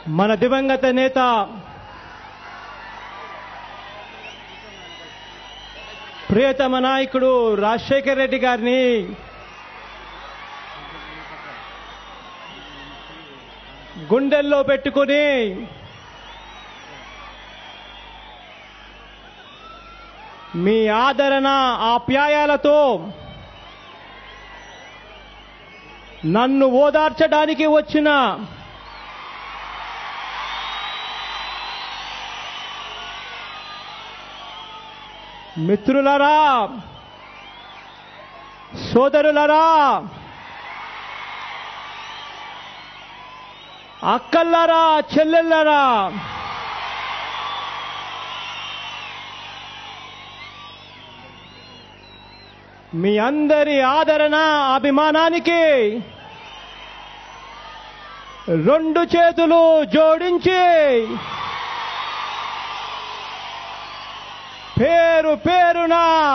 మన దివంగత నేత ప్రియతమ నాయకుడు రాజశేఖర రెడ్డి గారిని గుండెల్లో పెట్టుకుని మీ ఆదరణ ఆప్యాయాలతో నన్ను ఓదార్చడానికి వచ్చిన మిత్రులరా సోదరులరా అక్కల్లారా చెల్లెళ్ళరా మీ అందరి ఆదరణ అభిమానానికి రెండు చేతులు జోడించి పేరు పేరున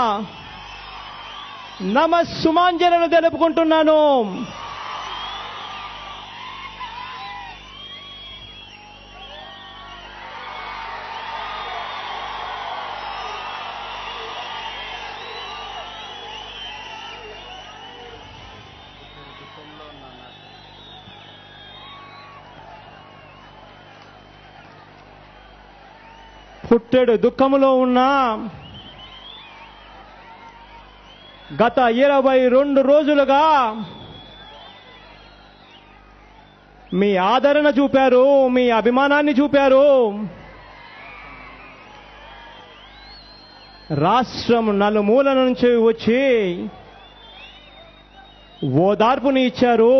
నమస్సుమాంజలను తెలుపుకుంటున్నాను పుట్టెడు దుఃఖములో ఉన్నా గత ఇరవై రెండు రోజులుగా మీ ఆదరణ చూపారు మీ అభిమానాన్ని చూపారు రాష్ట్రం నలుమూల నుంచి వచ్చి ఓదార్పుని ఇచ్చారు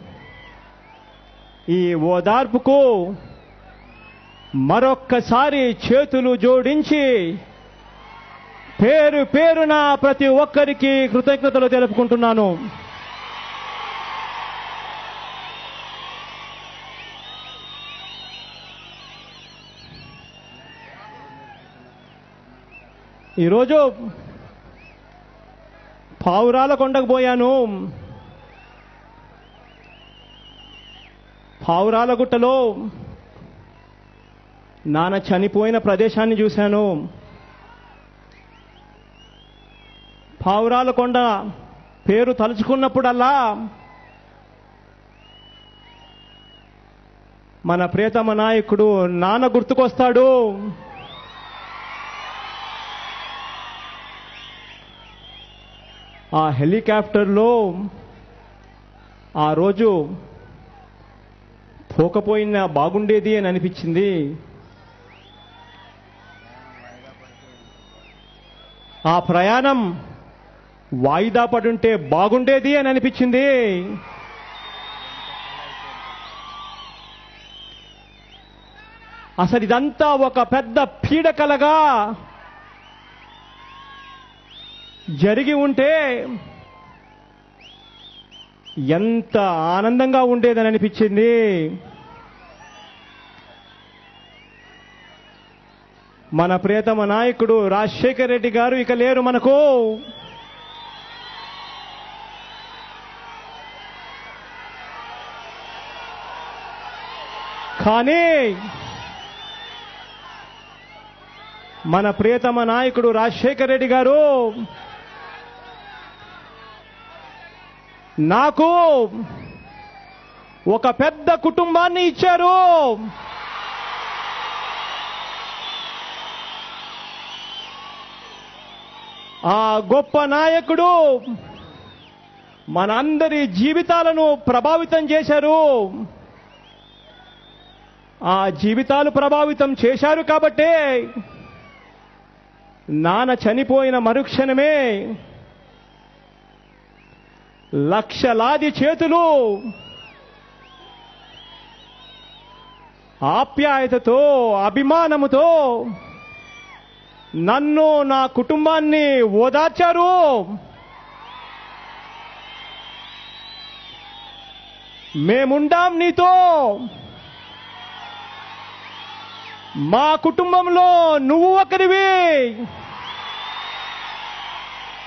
ఈ ఓదార్పుకు మరొక్కసారి చేతులు జోడించి పేరు పేరున ప్రతి ఒక్కరికి కృతజ్ఞతలు తెలుపుకుంటున్నాను ఈరోజు పావురాల కొండకు పోయాను పావురాల గుట్టలో నాన్న చనిపోయిన ప్రదేశాన్ని చూశాను పావురాల కొండ పేరు తలుచుకున్నప్పుడల్లా మన ప్రియతమ నాయకుడు నాన్న గుర్తుకొస్తాడు ఆ హెలికాప్టర్లో ఆ రోజు పోకపోయినా బాగుండేది అని అనిపించింది ఆ ప్రయాణం వాయిదా పడుంటే బాగుండేది అని అనిపించింది అసలు ఇదంతా ఒక పెద్ద పీడకలగా జరిగి ఉంటే ఎంత ఆనందంగా ఉండేదని అనిపించింది మన ప్రియతమ నాయకుడు రాజశేఖర్ రెడ్డి గారు ఇక లేరు మనకు కానీ మన ప్రియతమ నాయకుడు రాజశేఖర్ రెడ్డి గారు నాకు ఒక పెద్ద కుటుంబాన్ని ఇచ్చారు ఆ గొప్ప నాయకుడు మనందరి జీవితాలను ప్రభావితం చేశారు ఆ జీవితాలు ప్రభావితం చేశారు కాబట్టే నాన్న చనిపోయిన మరుక్షణమే లక్షలాది చేతులు ఆప్యాయతతో అభిమానముతో నన్ను నా కుటుంబాన్ని ఓదార్చారు మేముండాం నీతో మా కుటుంబంలో నువ్వు ఒకరివి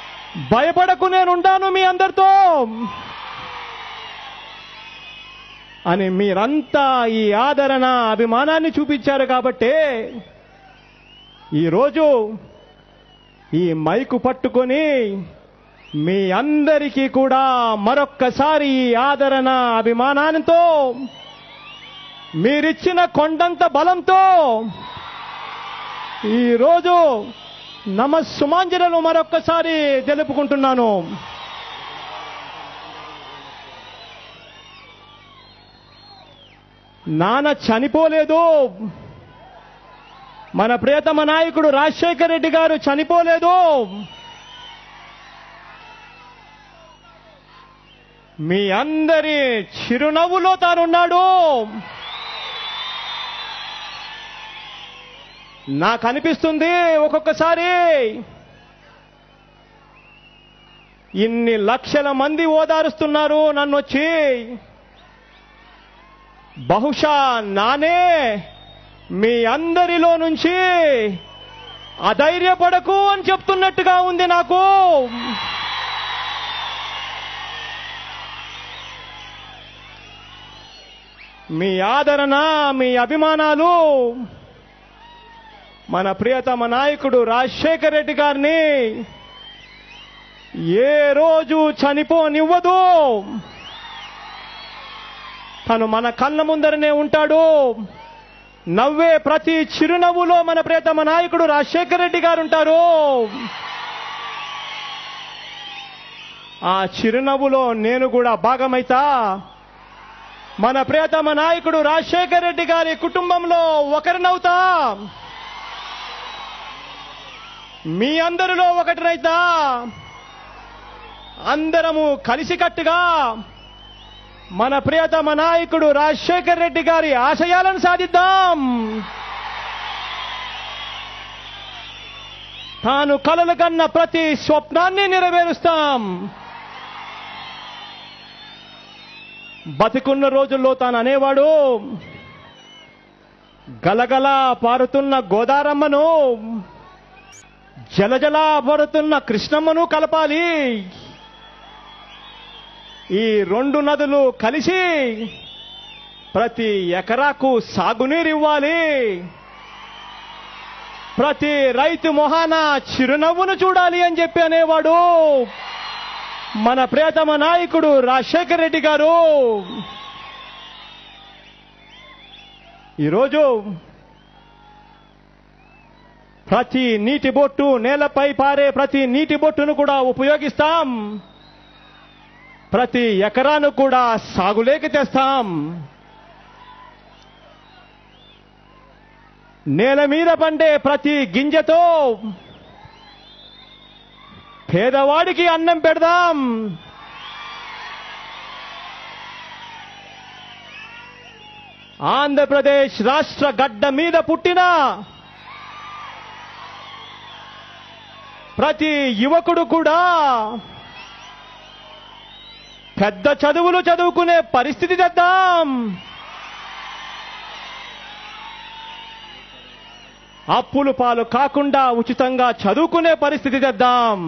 భయపడకు నేనుండాను మీ అందరితో అని మీరంతా ఈ ఆదరణ అభిమానాన్ని చూపించారు కాబట్టే ఈరోజు ఈ మైకు పట్టుకొని మీ అందరికీ కూడా మరొక్కసారి ఈ ఆదరణ అభిమానాలతో మీరిచ్చిన కొండంత బలంతో ఈరోజు నమస్సుమాంజలను మరొక్కసారి తెలుపుకుంటున్నాను నాన్న చనిపోలేదు మన ప్రియతమ నాయకుడు రాజశేఖర రెడ్డి గారు చనిపోలేదు మీ అందరి చిరునవ్వులో తానున్నాడు నాకు అనిపిస్తుంది ఒక్కొక్కసారి ఇన్ని లక్షల మంది ఓదారుస్తున్నారు నన్ను వచ్చి బహుశా నానే మీ అందరిలో నుంచి అధైర్యపడకు అని చెప్తున్నట్టుగా ఉంది నాకు మీ ఆదరణ మీ అభిమానాలు మన ప్రియతమ నాయకుడు రాజశేఖర్ రెడ్డి గారిని ఏ రోజు చనిపోనివ్వదు తను మన కళ్ళ ముందరనే ఉంటాడు నవ్వే ప్రతి చిరునవ్వులో మన ప్రియతమ నాయకుడు రాజశేఖర్ రెడ్డి గారు ఉంటారు ఆ చిరునవ్వులో నేను కూడా భాగమైతా మన ప్రియతమ నాయకుడు రాజశేఖర్ రెడ్డి గారి కుటుంబంలో ఒకరినవుతా మీ అందరిలో ఒకటినైతా అందరము కలిసికట్టుగా మన ప్రియతమ నాయకుడు రాజశేఖర్ రెడ్డి గారి ఆశయాలను సాధిద్దాం తాను కలలు కన్న ప్రతి స్వప్నాన్ని నెరవేరుస్తాం బతికున్న రోజుల్లో తాను అనేవాడు గలగల పారుతున్న గోదారమ్మను జలజల పడుతున్న కృష్ణమ్మను కలపాలి ఈ రెండు నదులు కలిసి ప్రతి ఎకరాకు సాగునీరు ఇవ్వాలి ప్రతి రైతు మొహాన చిరునవ్వును చూడాలి అని చెప్పి అనేవాడు మన ప్రియతమ నాయకుడు రాజశేఖర రెడ్డి గారు ఈరోజు ప్రతి నీటి బొట్టు నేలపై పారే ప్రతి నీటి బొట్టును కూడా ఉపయోగిస్తాం ప్రతి ఎకరాను కూడా సాగులేకి తెస్తాం నేల మీద పండే ప్రతి గింజతో పేదవాడికి అన్నం పెడదాం ఆంధ్రప్రదేశ్ రాష్ట్ర గడ్డ మీద పుట్టిన ప్రతి యువకుడు కూడా పెద్ద చదువులు చదువుకునే పరిస్థితి తెద్దాం అప్పులు పాలు కాకుండా ఉచితంగా చదువుకునే పరిస్థితి తెద్దాం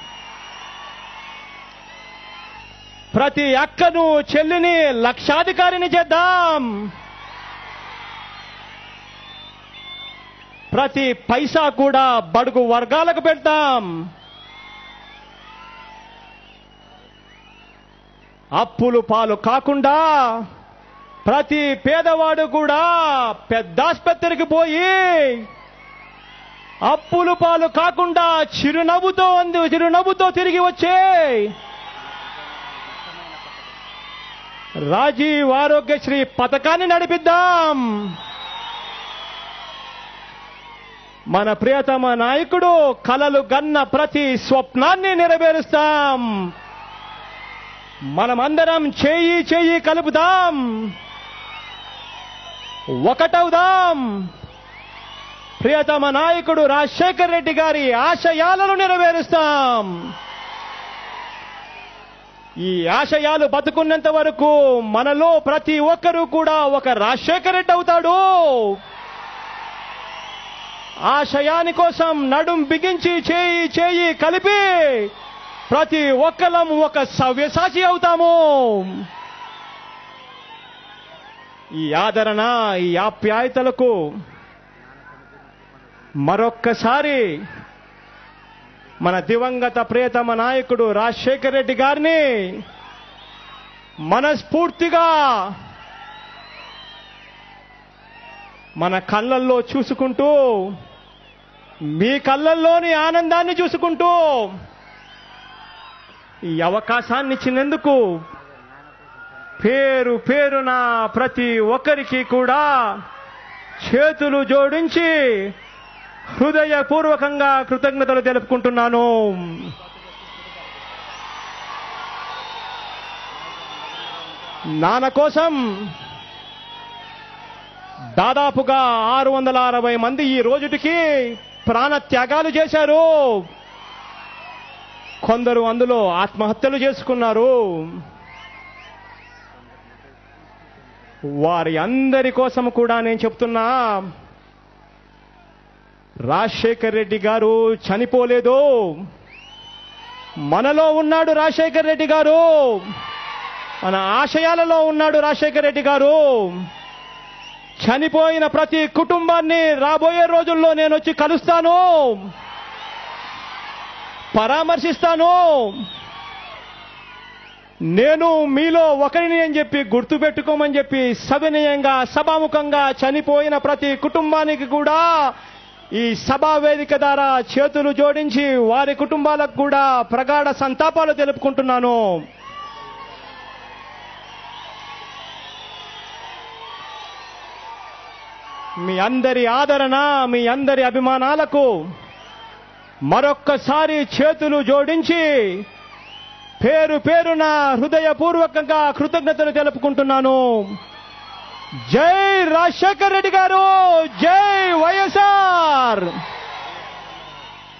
ప్రతి అక్కను చెల్లిని లక్షాధికారిని చేద్దాం ప్రతి పైసా కూడా బడుగు వర్గాలకు పెడతాం అప్పులు పాలు కాకుండా ప్రతి పేదవాడు కూడా పెద్ద ఆసుపత్రికి పోయి అప్పులు పాలు కాకుండా చిరునవ్వుతో అంది చిరునవ్వుతో తిరిగి వచ్చే రాజీవ్ ఆరోగ్యశ్రీ పథకాన్ని నడిపిద్దాం మన ప్రియతమ నాయకుడు కలలు గన్న ప్రతి స్వప్నాన్ని నెరవేరుస్తాం మనమందరం చేయి చేయి కలుపుదాం ఒకటవుదాం ప్రియతమ నాయకుడు రాజశేఖర్ రెడ్డి గారి ఆశయాలను నెరవేరుస్తాం ఈ ఆశయాలు బతుకున్నంత వరకు మనలో ప్రతి ఒక్కరూ కూడా ఒక రాజశేఖర్ రెడ్డి అవుతాడు ఆశయాని కోసం నడుం బిగించి చేయి చేయి కలిపి ప్రతి ఒక్కరం ఒక సవ్యసాచి అవుతాము ఈ ఆదరణ ఈ ఆప్యాయతలకు మరొక్కసారి మన దివంగత ప్రియతమ నాయకుడు రాజశేఖర రెడ్డి గారిని మనస్ఫూర్తిగా మన కళ్ళల్లో చూసుకుంటూ మీ కళ్ళల్లోని ఆనందాన్ని చూసుకుంటూ ఈ అవకాశాన్ని ఇచ్చినందుకు పేరు పేరున ప్రతి ఒక్కరికి కూడా చేతులు జోడించి హృదయపూర్వకంగా కృతజ్ఞతలు తెలుపుకుంటున్నాను నాన్న కోసం దాదాపుగా ఆరు వందల అరవై మంది ఈ రోజుటికి ప్రాణ త్యాగాలు చేశారు కొందరు అందులో ఆత్మహత్యలు చేసుకున్నారు వారి అందరి కోసం కూడా నేను చెప్తున్నా రాజశేఖర్ రెడ్డి గారు చనిపోలేదు మనలో ఉన్నాడు రాజశేఖర్ రెడ్డి గారు మన ఆశయాలలో ఉన్నాడు రాజశేఖర్ రెడ్డి గారు చనిపోయిన ప్రతి కుటుంబాన్ని రాబోయే రోజుల్లో నేను వచ్చి కలుస్తాను పరామర్శిస్తాను నేను మీలో ఒకరిని అని చెప్పి గుర్తుపెట్టుకోమని చెప్పి సవినయంగా సభాముఖంగా చనిపోయిన ప్రతి కుటుంబానికి కూడా ఈ సభా వేదిక ద్వారా చేతులు జోడించి వారి కుటుంబాలకు కూడా ప్రగాఢ సంతాపాలు తెలుపుకుంటున్నాను మీ అందరి ఆదరణ మీ అందరి అభిమానాలకు మరొక్కసారి చేతులు జోడించి పేరు పేరున హృదయపూర్వకంగా కృతజ్ఞతలు తెలుపుకుంటున్నాను జై రాజశేఖర్ రెడ్డి గారు జై వైఎస్ఆర్